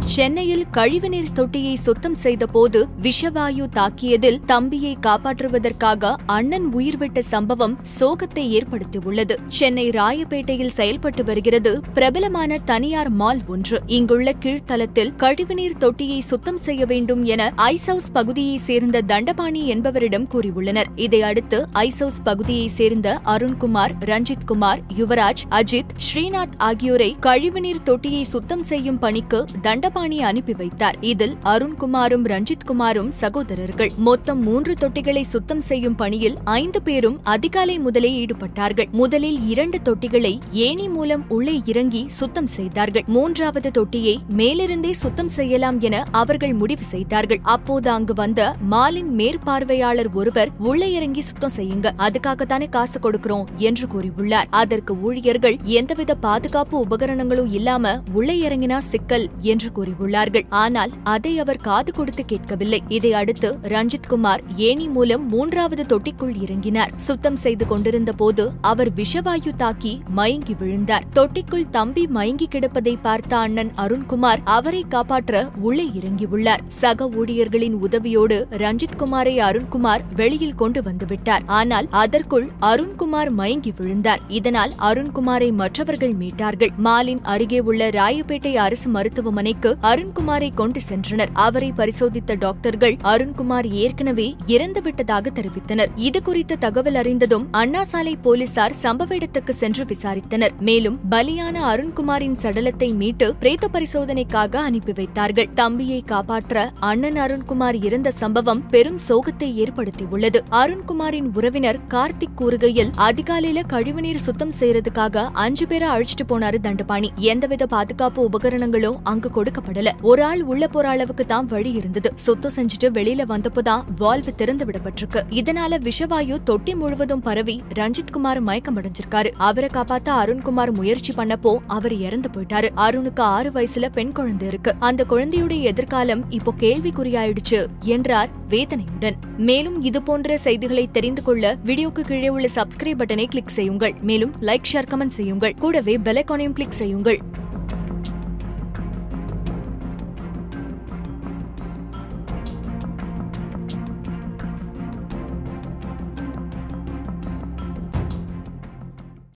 சென்னையில் கழிவுநீர் தொட்டியை சுத்தம் செய்தபோது விஷவாயு தாக்கியதில் தம்பியை காப்பாற்றுவதற்காக அண்ணன் உயிர்விட்ட சம்பவம் சோகத்தை ஏற்படுத்தியுள்ளது சென்னை ராயப்பேட்டையில் செயல்பட்டு வருகிறது பிரபலமான தனியார் மால் ஒன்று இங்குள்ள கீழ்த்தளத்தில் கழிவுநீர் தொட்டியை சுத்தம் செய்ய வேண்டும் என ஐஸ் ஹவுஸ் பகுதியைச் சேர்ந்த தண்டபாணி என்பவரிடம் கூறியுள்ளனர் இதையடுத்து ஐஸ் ஹவுஸ் பகுதியைச் சேர்ந்த அருண்குமார் ரஞ்சித் குமார் யுவராஜ் அஜித் ஸ்ரீநாத் ஆகியோரை கழிவுநீர் தொட்டியை சுத்தம் செய்யும் பணிக்கு தண்டபாணி அனுப்பி வைத்தார் இதில் அருண்குமாரும் ரஞ்சித் குமாரும் சகோதரர்கள் மொத்தம் மூன்று தொட்டிகளை சுத்தம் செய்யும் பணியில் ஐந்து பேரும் அதிகாலை முதலே ஈடுபட்டார்கள் முதலில் இரண்டு தொட்டிகளை ஏணி மூலம் உள்ளே இறங்கி சுத்தம் செய்தார்கள் மூன்றாவது தொட்டியை மேலிருந்தே சுத்தம் செய்யலாம் என அவர்கள் முடிவு செய்தார்கள் அப்போது அங்கு வந்த மாலின் மேற்பார்வையாளர் ஒருவர் உள்ளே இறங்கி சுத்தம் செய்யுங்க அதுக்காகத்தானே காசு கொடுக்கிறோம் என்று கூறியுள்ளார் அதற்கு ஊழியர்கள் எந்தவித பாதுகாப்பு உபகரணங்களும் இல்லாம உள்ளே இறங்கினா சிக்கல் என்று கூறியுள்ளார்கள் ஆனால் அதை அவர் காது கொடுத்து கேட்கவில்லை இதை அடுத்து ரஞ்சித் குமார் ஏணி மூலம் மூன்றாவது தொட்டிக்குள் இறங்கினார் சுத்தம் செய்து கொண்டிருந்த போது அவர் விஷவாயு தாக்கி மயங்கி விழுந்தார் தொட்டிக்குள் தம்பி மயங்கி கிடப்பதை பார்த்த அண்ணன் அருண்குமார் அவரை காப்பாற்ற உள்ளே இறங்கியுள்ளார் சக ஊழியர்களின் உதவியோடு ரஞ்சித் குமாரை அருண்குமார் வெளியில் கொண்டு வந்துவிட்டார் ஆனால் அதற்குள் அருண்குமார் மயங்கி விழுந்தார் இதனால் அருண்குமாரை மற்றவர்கள் மீட்டார்கள் மாலின் அருகே உள்ள ராயப்பேட்டை அரசு மருத்துவமனைக்கு அருண்குமாரை கொண்டு சென்றனர் அவரை பரிசோதித்த டாக்டர்கள் அருண்குமார் ஏற்கனவே இறந்துவிட்டதாக தெரிவித்தனர் இது குறித்த தகவல் அறிந்ததும் அண்ணா சாலை போலீசார் சம்பவ இடத்துக்கு சென்று விசாரித்தனர் மேலும் பலியான அருண்குமாரின் சடலத்தை மீட்டு பிரேத பரிசோதனைக்காக அனுப்பி வைத்தார்கள் தம்பியை காப்பாற்ற அண்ணன் அருண்குமார் இறந்த சம்பவம் பெரும் சோகத்தை ஏற்படுத்தியுள்ளது அருண்குமாரின் உறவினர் கார்த்திக் கூறுகையில் அதிகாலையில கழிவுநீர் சுத்தம் செய்யறதுக்காக அஞ்சு பேரை அழைச்சிட்டு போனாரு தண்டபாணி எந்தவித பாதுகாப்பு உபகரணங்களும் அங்கு கொடுக்கப்படல ஒரு ஆள் உள்ள போற அளவுக்கு தான் வழி இருந்தது சுத்தம் செஞ்சுட்டு வெளியில வந்தப்போதான் வால்வு திறந்து விடப்பட்டிருக்கு இதனால விஷவாயு தொட்டி முழுவதும் பரவி ரஞ்சித் குமார் மயக்கம் அடைஞ்சிருக்காரு அவரை காப்பாத்த அருண்குமார் முயற்சி பண்ணப்போ அவர் இறந்து போயிட்டாரு அருணுக்கு ஆறு வயசுல பெண் குழந்தை இருக்கு அந்த குழந்தையுடைய எதிர்காலம் இப்போ கேள்விக்குறியாயிடுச்சு என்றார் வேதனையுடன் மேலும் இது போன்ற செய்திகளை தெரிந்து கொள்ள வீடியோக்கு கீழே உள்ள சப்ஸ்கிரைப் பட்டனை கிளிக் செய்யுங்கள் மேலும் லைக் ஷேர் கமெண்ட் செய்யுங்கள் கூடவே பெல் ஐகானையும் கிளிக் செய்யுங்கள்